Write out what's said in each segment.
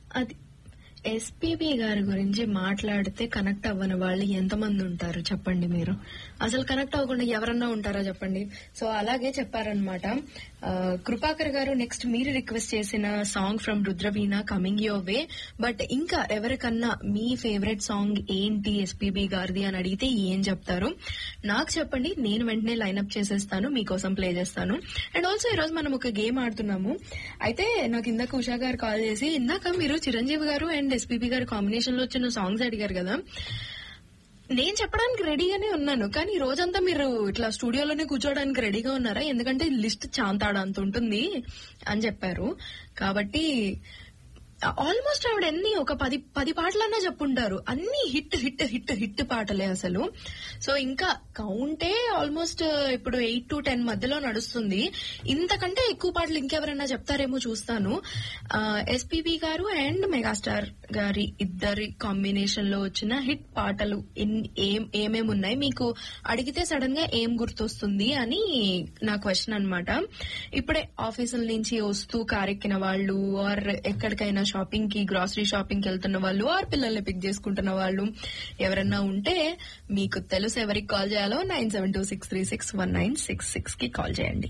అది ఎస్పీబీ గారి గురించి మాట్లాడితే కనెక్ట్ అవ్వని వాళ్ళు ఎంతమంది ఉంటారు చెప్పండి మీరు అసలు కనెక్ట్ అవ్వకుండా ఎవరన్నా ఉంటారా చెప్పండి సో అలాగే చెప్పారనమాట కృపాకర్ గారు నెక్స్ట్ మీరు రిక్వెస్ట్ చేసిన song from Rudraveena coming your way but ఇంకా ఎవరికన్నా మీ ఫేవరెట్ సాంగ్ ఏంటి ఎస్పీబీ గారిది అని అడిగితే ఏం చెప్తారు నాకు చెప్పండి నేను వెంటనే లైన్అప్ చేసేస్తాను మీకోసం ప్లే చేస్తాను అండ్ ఆల్సో ఈ రోజు మనం ఒక గేమ్ ఆడుతున్నాము అయితే నాకు ఇందాక ఉషా గారు కాల్ చేసి ఇందాక మీరు చిరంజీవి గారు అండ్ ఎస్పీబీ గారు కాంబినేషన్ లో వచ్చిన సాంగ్స్ అడిగారు కదా నేను చెప్పడానికి రెడీగానే ఉన్నాను కానీ ఈ రోజంతా మీరు ఇట్లా స్టూడియోలోనే కూర్చోవడానికి రెడీగా ఉన్నారా ఎందుకంటే లిస్ట్ చాంతాడు అంత ఉంటుంది అని చెప్పారు కాబట్టి ఆల్మోస్ట్ ఆవిడ ఎన్ని ఒక పది పది పాటలన్నా చెప్పుంటారు అన్ని హిట్ హిట్ హిట్ హిట్ పాటలే అసలు సో ఇంకా కౌంటే ఆల్మోస్ట్ ఇప్పుడు ఎయిట్ టు టెన్ మధ్యలో నడుస్తుంది ఇంతకంటే ఎక్కువ పాటలు ఇంకెవరైనా చెప్తారేమో చూస్తాను ఎస్పీబీ గారు అండ్ మెగాస్టార్ గారి ఇద్దరి కాంబినేషన్ లో వచ్చిన హిట్ పాటలు ఎన్- ఏం ఏమేమి ఉన్నాయి మీకు అడిగితే సడన్ గా ఏం గుర్తొస్తుంది అని నా క్వశ్చన్ అన్నమాట ఇప్పుడే ఆఫీసుల నుంచి వస్తూ కారెక్కిన వాళ్ళు ఆర్ ఎక్కడికైనా షాపింగ్ కి గ్రాసరీ షాపింగ్ కి వెళ్తున్న వాళ్ళు ఆర్ పిల్లల్ని పిక్ చేసుకుంటున్న వాళ్ళు ఎవరన్నా ఉంటే మీకు తెలుసు ఎవరికి కాల్ చేయాలో nine seven two six three six one nine six six కి కాల్ చేయండి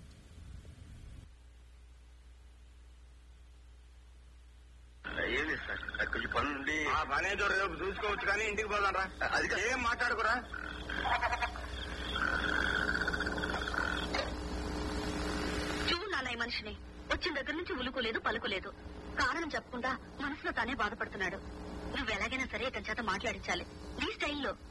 ఏంది సార్ అది కొంచెం పని ఉండి ఆ పనేదో రేపు చూసుకోవచ్చు కానీ ఇంటికి పోదాంరా అది కాదు. ఏం మాట్లాడుకురా చూడు నాన్న ఈ మనిషిని వచ్చిన దగ్గర నుంచి ఉలుకోలేదు పలుకులేదు కారణం చెప్పకుండా మనసులో తానే బాధపడుతున్నాడు నువ్వు ఎలాగైనా సరే ఇతని చేత మాట్లాడించాలి నీ స్టైల్లో